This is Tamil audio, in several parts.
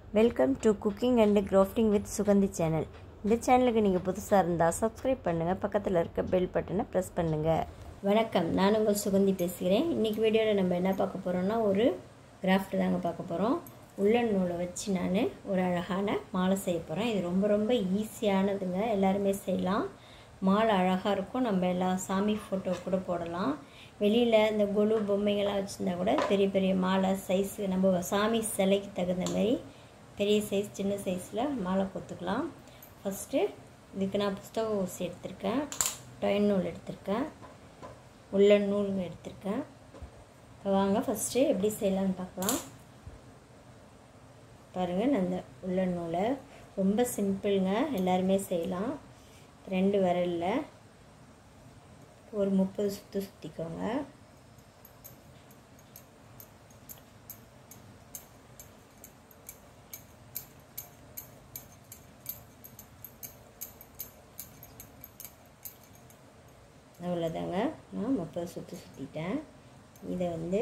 welcome to cooking and crafting with Sugandhi channel இந்த சேனலுக்கு நீங்கள் புதுசாக இருந்தால் சப்ஸ்கிரைப் பண்ணுங்கள் பக்கத்தில் இருக்க பெல் பட்டனை ப்ரெஸ் பண்ணுங்கள் வணக்கம் நான் உங்கள் சுகந்தி பேசுகிறேன் இன்றைக்கி வீடியோவில் நம்ம என்ன பார்க்க போகிறோம்னா ஒரு கிராஃப்ட் தாங்க பார்க்க போகிறோம் உள்ளன் நூலை வச்சு நான் ஒரு அழகான மாலை செய்ய போகிறேன் இது ரொம்ப ரொம்ப ஈஸியானதுங்க எல்லாருமே செய்யலாம் மாலை அழகாக இருக்கும் நம்ம எல்லா சாமி ஃபோட்டோ கூட போடலாம் வெளியில் இந்த கொலு பொம்மைங்கள்லாம் வச்சுருந்தா கூட பெரிய பெரிய மாலை சைஸு நம்ம சாமி சிலைக்கு தகுந்த மாதிரி பெரிய சைஸ் சின்ன சைஸில் மாலை கொத்துக்கலாம் ஃபஸ்ட்டு இதுக்கு நான் புஸ்தக ஊசி எடுத்திருக்கேன் டொயின் நூல் எடுத்திருக்கேன் உள்ளன் நூல் எடுத்திருக்கேன் இப்போ வாங்க ஃபஸ்ட்டு எப்படி செய்யலான்னு பார்க்கலாம் பாருங்கள் நான் இந்த உள்ளன் நூலை ரொம்ப சிம்பிளுங்க எல்லாருமே செய்யலாம் ரெண்டு விரலில் ஒரு முப்பது சுற்று சுற்றிக்கோங்க அவ்வளோதாங்க நான் முப்பது சுற்று சுற்றிட்டேன் இதை வந்து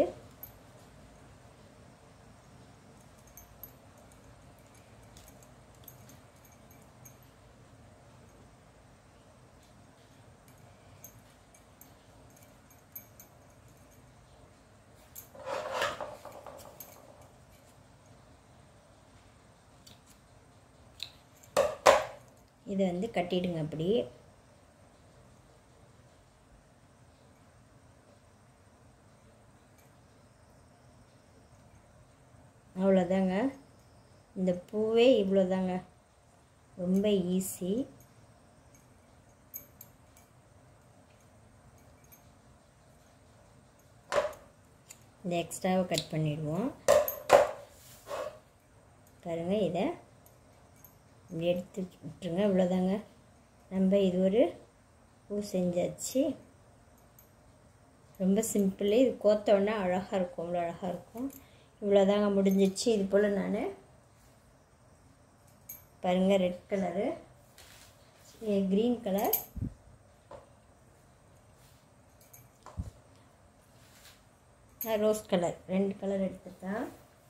இதை வந்து கட்டிடுங்க அப்படி அவ்வளோதாங்க இந்த பூவே இவ்வளோதாங்க ரொம்ப ஈஸி இந்த எக்ஸ்ட்ராவை கட் பண்ணிடுவோம் பாருங்கள் இதை இப்படி எடுத்து விட்டுருங்க இவ்வளோதாங்க நம்ம இது ஒரு பூ செஞ்சாச்சு ரொம்ப சிம்பிள் இது கோத்தோடனே அழகாக இருக்கும் அவ்வளோ அழகாக இருக்கும் இவ்வளோதாங்க முடிஞ்சிச்சு இது போல் நான் பாருங்கள் red colour green colour rose colour ரெண்டு கலர் எடுத்துட்டேன்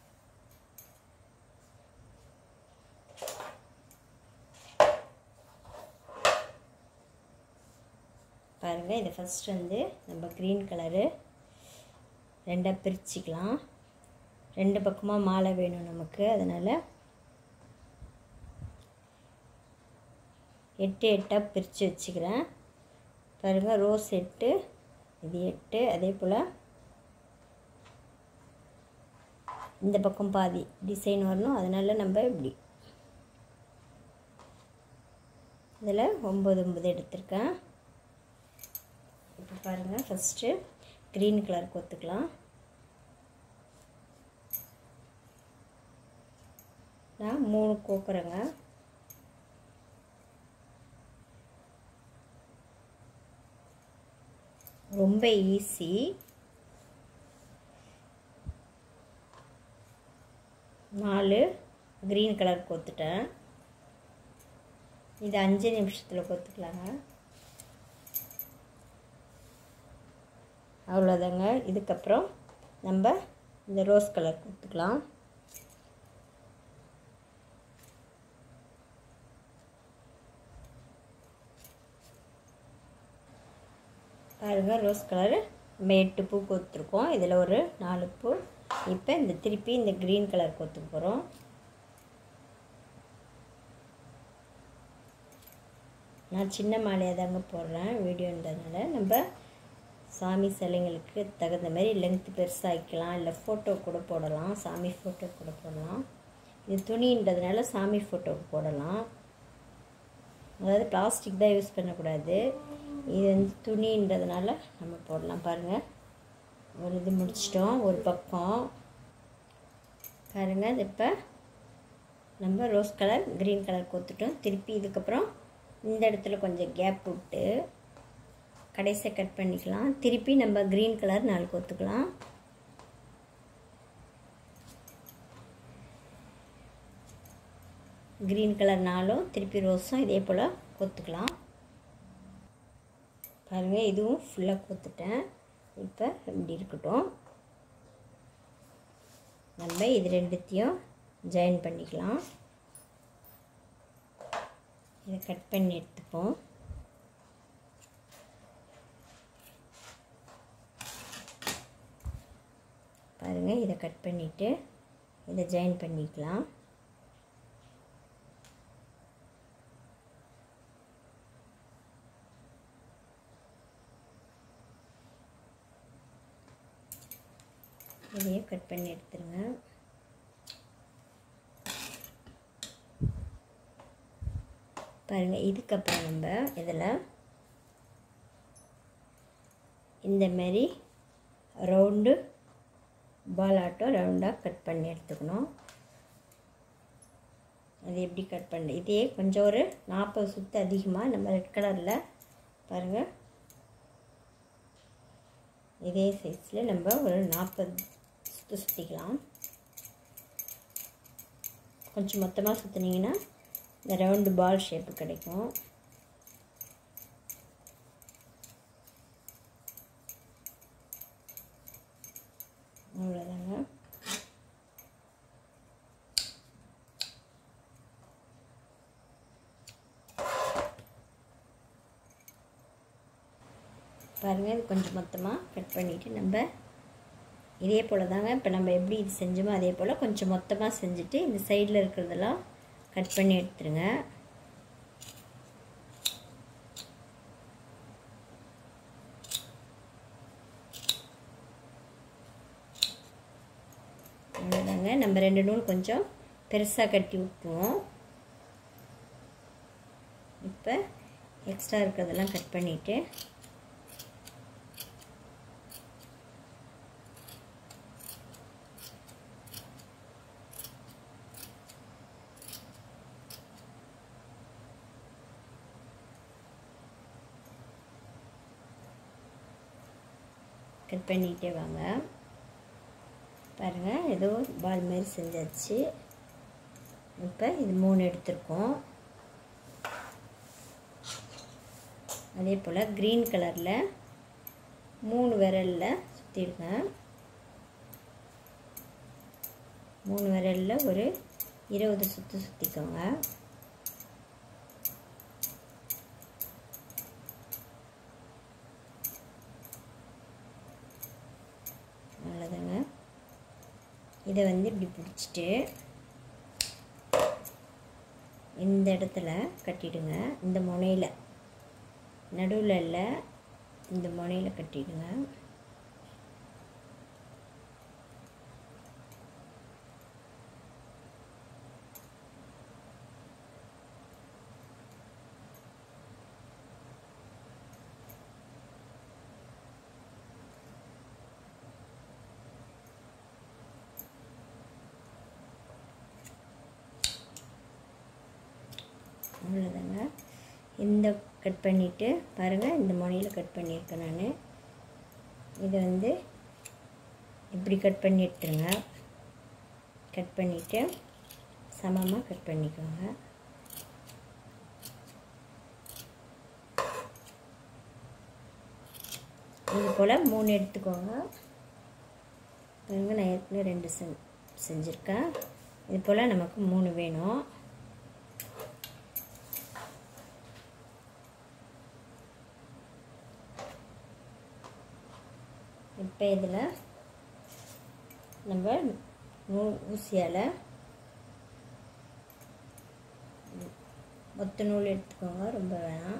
பாருங்கள் இதை ஃபஸ்ட் வந்து நம்ம க்ரீன் கலரு ரெண்டாக பிரிச்சுக்கலாம் ரெண்டு பக்கமாக மாலை வேணும் நமக்கு அதனால் எட்டு எட்டாக பிரித்து வச்சுக்கிறேன் பாருங்கள் ரோஸ் எட்டு இது எட்டு அதே போல் இந்த பக்கம் பாதி டிசைன் வரணும் அதனால் நம்ம இப்படி இதில் ஒம்பது ஒம்பது எடுத்திருக்கேன் இப்போ பாருங்கள் ஃபஸ்ட்டு க்ரீன் கலர் கொத்துக்கலாம் நான் மூணு கோக்குறேங்க ரொம்ப ஈஸி நாலு க்ரீன் கலர் கொத்துட்டேன் இது அஞ்சு நிமிஷத்தில் கொத்துக்கலாங்க அவ்வளோதாங்க இதுக்கப்புறம் நம்ம இந்த ரோஸ் கலர் கொடுத்துக்கலாம் பாருங்கள் ரோஸ் கலர் நம்ம எட்டு பூ கொத்துருக்கோம் இதில் ஒரு நாலு பூ இப்போ இந்த திருப்பி இந்த க்ரீன் கலர் கொத்து போகிறோம் நான் சின்ன மாலையாக தாங்க போடுறேன் வீடியோன்றதுனால நம்ம சாமி சிலைங்களுக்கு தகுந்த மாதிரி லென்த்து பெருசாகிக்கலாம் இல்லை ஃபோட்டோ கூட போடலாம் சாமி ஃபோட்டோ கூட போடலாம் இது துணின்றதுனால சாமி ஃபோட்டோவுக்கு போடலாம் அதாவது பிளாஸ்டிக் தான் யூஸ் பண்ணக்கூடாது இது வந்து துணின்றதுனால நம்ம போடலாம் பாருங்கள் ஒரு இது முடிச்சிட்டோம் ஒரு பக்கம் பாருங்கள் இது இப்போ நம்ம ரோஸ் கலர் க்ரீன் கலர் கொத்துட்டோம் திருப்பி இதுக்கப்புறம் இந்த இடத்துல கொஞ்சம் கேப் விட்டு கடைசியாக கட் பண்ணிக்கலாம் திருப்பி நம்ம க்ரீன் கலர் நாலு கொத்துக்கலாம் க்ரீன் கலர் நாலும் திருப்பி ரோஸும் இதே போல் கொத்துக்கலாம் பாருங்கள் இதுவும் ஃபுல்லாக கொத்துட்டேன் இப்போ இப்படி இருக்கட்டும் நம்ம இது ரெண்டுத்தையும் ஜாயின் பண்ணிக்கலாம் இதை கட் பண்ணி எடுத்துப்போம் பாருங்கள் இதை கட் பண்ணிவிட்டு இதை ஜாயின் பண்ணிக்கலாம் இதையே கட் பண்ணி எடுத்துருங்க பாருங்கள் இதுக்கப்புறம் நம்ம இதில் இந்த மாதிரி ரவுண்டு பால் ஆட்டோ ரவுண்டாக கட் பண்ணி எடுத்துக்கணும் அது எப்படி கட் பண்ண இதே கொஞ்சம் ஒரு நாற்பது சுற்று அதிகமாக நம்ம ரெட் கலரில் பாருங்கள் இதே சைஸில் நம்ம ஒரு நாற்பது சுற்று சுற்றிக்கலாம் கொஞ்சம் மொத்தமாக சுற்றுனீங்கன்னா இந்த ரவுண்டு பால் ஷேப்பு கிடைக்கும் அவ்வளோதாங்க பாருங்கள் இது கொஞ்சம் மொத்தமாக கட் பண்ணிவிட்டு நம்ம இதே போல் தாங்க இப்போ நம்ம எப்படி இது செஞ்சோமோ அதே போல் கொஞ்சம் மொத்தமாக செஞ்சுட்டு இந்த சைடில் இருக்கிறதெல்லாம் கட் பண்ணி எடுத்துருங்க அவ்வளோதாங்க நம்ம ரெண்டு நூல் கொஞ்சம் பெருசாக கட்டி விட்டுருவோம் இப்போ எக்ஸ்ட்ரா இருக்கிறதெல்லாம் கட் பண்ணிவிட்டு கட் பண்ணிகிட்டே வாங்க பாருங்கள் ஏதோ பால் மாதிரி செஞ்சாச்சு இப்போ இது மூணு எடுத்திருக்கோம் அதே போல் க்ரீன் கலரில் மூணு விரலில் சுற்றிடுங்க மூணு விரலில் ஒரு இருபது சுற்று சுற்றிக்கோங்க அவ்வளோதாங்க இதை வந்து இப்படி பிடிச்சிட்டு இந்த இடத்துல கட்டிடுங்க இந்த முனையில் நடுவில் இல்லை இந்த முனையில் கட்டிடுங்க அவ்வளோதாங்க இந்த கட் பண்ணிவிட்டு பாருங்கள் இந்த முனையில் கட் பண்ணியிருக்கேன் நான் இதை வந்து இப்படி கட் பண்ணி எடுத்துருங்க கட் பண்ணிவிட்டு சமமாக கட் பண்ணிக்கோங்க இது போல் மூணு எடுத்துக்கோங்க பாருங்கள் நான் ஏற்கனவே ரெண்டு செ செஞ்சுருக்கேன் இது போல் நமக்கு மூணு வேணும் இப்போ இதில் நம்ம நூ ஊசியால் மொத்த நூல் எடுத்துக்கோங்க ரொம்ப வேணாம்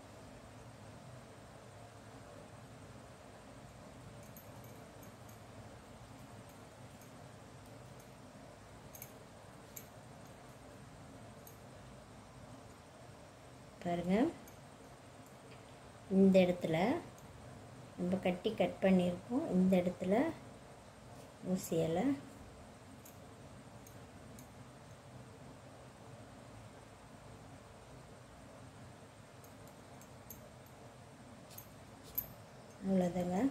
பாருங்கள் இந்த இடத்துல நம்ம கட்டி கட் பண்ணியிருக்கோம் இந்த இடத்துல ஊசியில் அவ்வளோதாங்க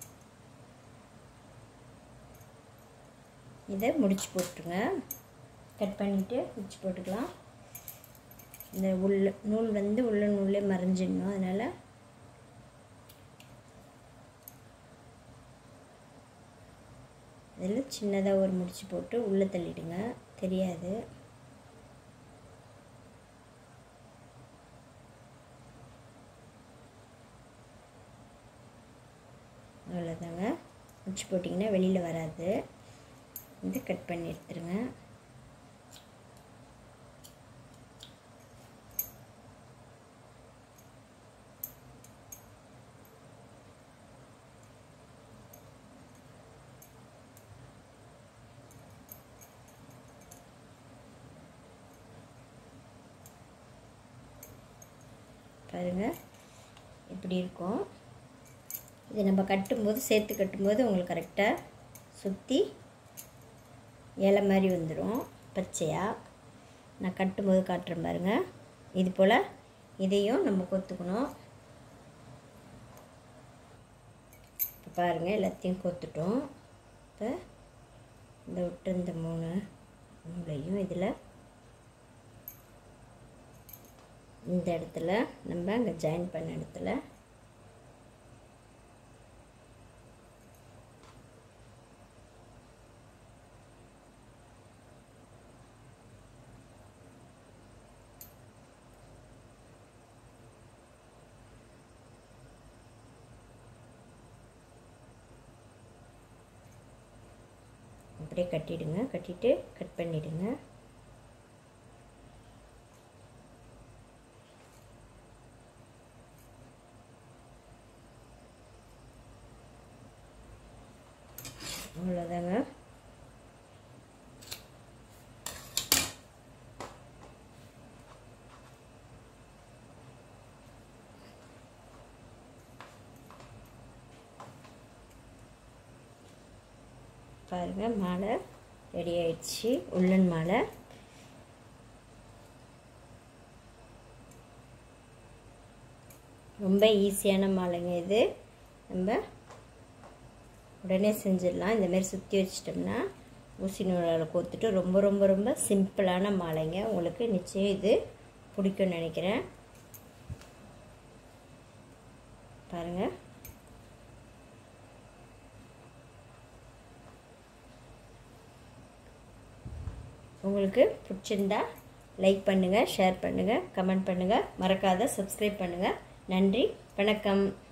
இதை முடிச்சு போட்டுருங்க கட் பண்ணிவிட்டு வச்சு போட்டுக்கலாம் இந்த உள்ள நூல் வந்து உள்ள நூல்லே மறைஞ்சிடணும் அதனால் இதில் சின்னதாக ஒரு முடிச்சு போட்டு உள்ளே தள்ளிடுங்க தெரியாது அவ்வளோதாங்க முடிச்சு போட்டிங்கன்னா வெளியில் வராது இது கட் பண்ணி எடுத்துருங்க பாருங்கள் இப்படி இருக்கும் இது நம்ம கட்டும்போது சேர்த்து கட்டும்போது உங்களுக்கு கரெக்டாக சுற்றி இலை மாதிரி வந்துடும் பச்சையாக நான் கட்டும்போது காட்டுறேன் பாருங்கள் இது போல் இதையும் நம்ம கொத்துக்கணும் இப்போ பாருங்கள் எல்லாத்தையும் கொத்துட்டோம் இப்போ இந்த விட்டு இந்த மூணு மூளையும் இதில் இந்த இடத்துல நம்ம அங்கே ஜாயின் பண்ண இடத்துல அப்படியே கட்டிடுங்க கட்டிட்டு கட் பண்ணிவிடுங்க அவ்வளோதாங்க பாருங்கள் மாலை ரெடி ஆயிடுச்சு உள்ளன் மாலை ரொம்ப ஈஸியான மாலைங்க இது நம்ம உடனே செஞ்சிடலாம் இந்தமாரி சுற்றி வச்சிட்டோம்னா ஊசி நூலால் கோத்துட்டு ரொம்ப ரொம்ப ரொம்ப சிம்பிளான மாலைங்க உங்களுக்கு நிச்சயம் இது பிடிக்கும்னு நினைக்கிறேன் பாருங்கள் உங்களுக்கு பிடிச்சிருந்தா லைக் பண்ணுங்கள் ஷேர் பண்ணுங்கள் கமெண்ட் பண்ணுங்கள் மறக்காத சப்ஸ்கிரைப் பண்ணுங்கள் நன்றி வணக்கம்